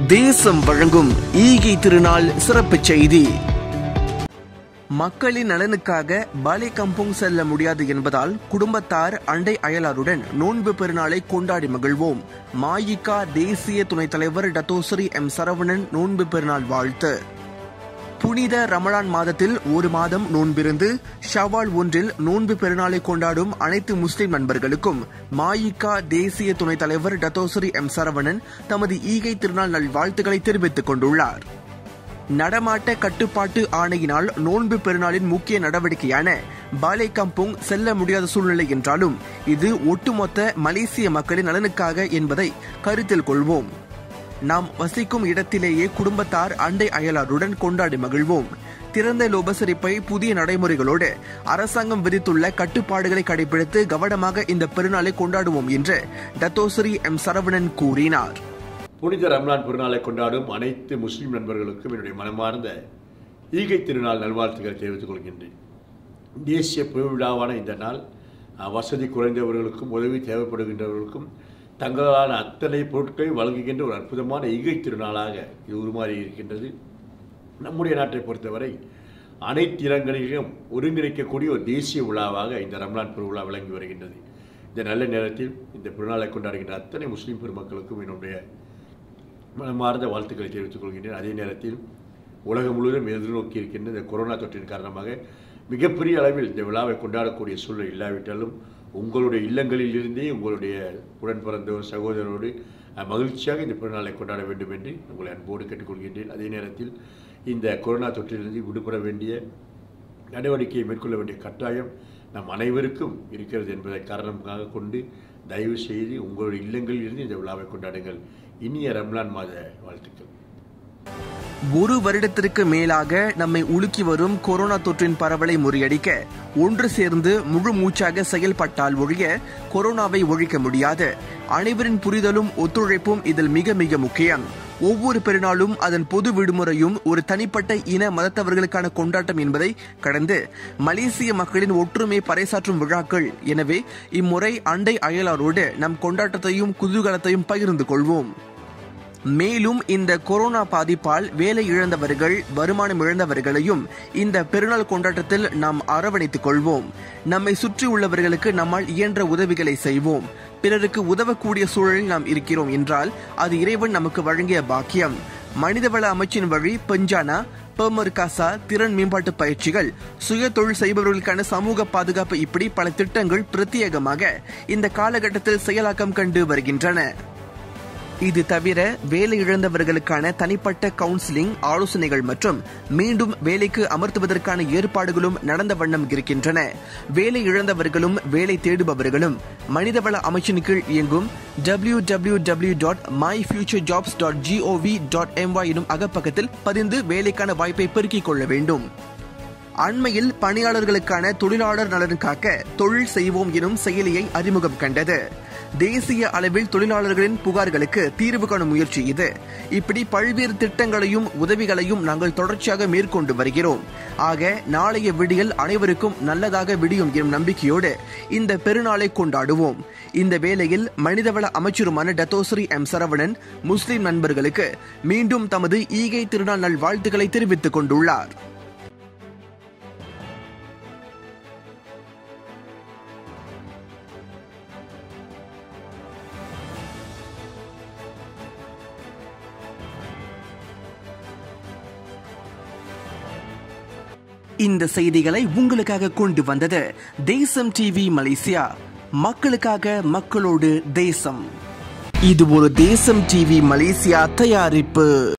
தேசம் வழங்கும் ஈகை திருநாள் சிறப்புச் செய்தி மக்களின் நலனுக்காக பாலே கம்புங் செல்ல முடியாது என்பதால் குடும்பத்தார் அண்டை அயலாருடன் நோன்பு பெருநாளை கொண்டாடி மகிழ்வோம் மாயிகா தேசிய துணைத் தலைவர் டத்தோஸ்ரீ எம் சரவணன் நோன்பு பெருநாள் வாழ்த்து புனித ரமலான் மாதத்தில் ஒரு மாதம் நோன்பிருந்து ஷவால் ஒன்றில் நோன்பு பெருநாளை கொண்டாடும் அனைத்து முஸ்லிம் நண்பர்களுக்கும் மாயிகா தேசிய துணைத் தலைவர் டத்தோஸ்ரீ எம் சரவணன் தமது ஈகை திருநாள் நல்வாழ்த்துக்களை தெரிவித்துக் கொண்டுள்ளார் நடமாட்ட கட்டுப்பாட்டு ஆணையினால் நோன்பு பெருநாளின் முக்கிய நடவடிக்கையான பாலே கம்புங் செல்ல முடியாத சூழ்நிலை என்றாலும் இது ஒட்டுமொத்த மலேசிய மக்களின் நலனுக்காக என்பதை கருத்தில் கொள்வோம் நாம் வசிக்கும் இடத்திலேயே குடும்பத்தார் அண்டை அயலாருடன் கொண்டாடி மகிழ்வோம் திறந்த உபசரிப்பை புதிய நடைமுறைகளோடு அரசாங்கம் விதித்துள்ள கட்டுப்பாடுகளை கடைபிடித்து கவனமாக இந்த பெருநாளை கொண்டாடுவோம் என்று டத்தோஸ்ரீ எம் சரவணன் கூறினார் புனித ரம்லான் பெருநாளை கொண்டாடும் அனைத்து முஸ்லிம் நண்பர்களுக்கும் என்னுடைய மனமார்ந்த ஈகை திருநாள் நல்வாழ்த்துக்களை தெரிவித்துக் கொள்கின்றேன் தேசிய பெருவிழாவான இந்த நாள் அஹ், வசதி குறைந்தவர்களுக்கும் உதவி தேவைப்படுகின்றவர்களுக்கும் தங்களான அத்தனை பொருட்களை வழங்குகின்ற ஒரு அற்புதமான ஈகை திருநாளாக இது உருமாறி இருக்கின்றது நம்முடைய நாட்டை பொறுத்தவரை அனைத்து இடங்களிலும் ஒருங்கிணைக்கக்கூடிய ஒரு தேசிய விழாவாக இந்த ரம்லான் பெருவிழா விளங்கி வருகின்றது இந்த நல்ல நேரத்தில் இந்த பெருநாளை கொண்டாடுகின்ற அத்தனை முஸ்லிம் பெருமக்களுக்கும் என்னுடைய மனமார்ந்த வாழ்த்துக்களை தெரிவித்துக் கொள்கின்றேன் அதே நேரத்தில் உலகம் முழுவதும் எதிர்நோக்கி இருக்கின்ற இந்த கொரோனா தொற்றின் காரணமாக மிகப்பெரிய அளவில் இந்த விழாவை கொண்டாடக்கூடிய சூழல் இல்லாவிட்டாலும் உங்களுடைய இல்லங்களில் இருந்தே உங்களுடைய உடன் பிறந்தவர் சகோதரரோடு அஹ், மகிழ்ச்சியாக இந்த பிறநாளை கொண்டாட வேண்டும் என்று உங்களை அன்போடு கேட்டுக்கொள்கின்றேன் அதே நேரத்தில் இந்த கொரோனா தொற்றிலிருந்து விடுபட வேண்டிய நடவடிக்கையை மேற்கொள்ள வேண்டிய கட்டாயம் நம் அனைவருக்கும் இருக்கிறது என்பதை காரணமாக கொண்டு தயவு செய்து உங்களுடைய இல்லங்களில் இருந்து இந்த விழாவை கொண்டாடுங்கள் இனிய ரம்லான் மாத வாழ்த்துக்கள் ஒரு வருடத்திற்கு மேலாக நம்மை உலுக்கி வரும் கொரோனா தொற்றின் பரவலை முறியடிக்க ஒன்று சேர்ந்து முழு மூச்சாக செயல்பட்டால் ஒழிய கொரோனாவை ஒழிக்க முடியாது அனைவரின் புரிதலும் ஒத்துழைப்பும் இதில் மிக மிக முக்கியம் ஒவ்வொரு பெருநாளும் அதன் பொது விடுமுறையும் ஒரு தனிப்பட்ட இன மதத்தவர்களுக்கான கொண்டாட்டம் என்பதை கடந்து மலேசிய மக்களின் ஒற்றுமை பறைசாற்றும் விழாக்கள் எனவே இம்முறை அண்டை அயலாரோடு நம் கொண்டாட்டத்தையும் குதூகலத்தையும் பகிர்ந்து கொள்வோம் மேலும் இந்த கொரோனா பாதிப்பால் வேலை இழந்தவர்கள் வருமானம் இழந்தவர்களையும் இந்த பெருநாள் கொண்டாட்டத்தில் நாம் அரவணைத்துக் கொள்வோம் நம்மை சுற்றி உள்ளவர்களுக்கு நம்மால் இயன்ற உதவிகளை செய்வோம் பிறருக்கு உதவக்கூடிய சூழலில் நாம் இருக்கிறோம் என்றால் அது இறைவன் நமக்கு வழங்கிய பாக்கியம் மனிதவள அமைச்சின் வழி பஞ்சானா பெர்மர்காசா திறன் மேம்பாட்டு பயிற்சிகள் சுய தொழில் செய்பவர்களுக்கான சமூக பாதுகாப்பு இப்படி பல திட்டங்கள் பிரத்யேகமாக இந்த காலகட்டத்தில் செயலாக்கம் கண்டு வருகின்றன இது தவிர வேலை இழந்தவர்களுக்கான தனிப்பட்ட கவுன்சிலிங் ஆலோசனைகள் மற்றும் மீண்டும் வேலைக்கு அமர்த்துவதற்கான ஏற்பாடுகளும் நடந்த வண்ணம் இருக்கின்றன வேலை இழந்தவர்களும் வேலை தேடுபவர்களும் மனிதவள அமைச்சின் கீழ் இயங்கும் W W W dot my future jobs dot GOV dot MY எனும் அகப்பக்கத்தில் பதிந்து வேலைக்கான வாய்ப்பை பெருக்கிக் கொள்ள வேண்டும் அண்மையில் பணியாளர்களுக்கான தொழிலாளர் நலன் காக்க தொழில் செய்வோம் எனும் செயலியை அறிமுகம் கண்டது தேசிய அளவில் தொழிலாளர்களின் புகார்களுக்கு தீர்வு காணும் முயற்சி இது இப்படி பல்வேறு திட்டங்களையும் உதவிகளையும் நாங்கள் தொடர்ச்சியாக மேற்கொண்டு வருகிறோம் ஆக நாளைய விடியல் அனைவருக்கும் நல்லதாக விடியும் எனும் நம்பிக்கையோடு இந்த பெருநாளை கொண்டாடுவோம் இந்த வேளையில் மனிதவள அமைச்சருமான டத்தோஸ்ரீ எம் சரவணன் முஸ்லிம் நண்பர்களுக்கு மீண்டும் தமது ஈகை திருநாள் நல் வாழ்த்துக்களை தெரிவித்துக் கொண்டுள்ளார் இந்த செய்திகளை உங்களுக்காக கொண்டு வந்தது தேசம் டிவி மலேசியா மக்களுக்காக மக்களோடு தேசம் இது ஒரு தேசம் டிவி மலேசியா தயாரிப்பு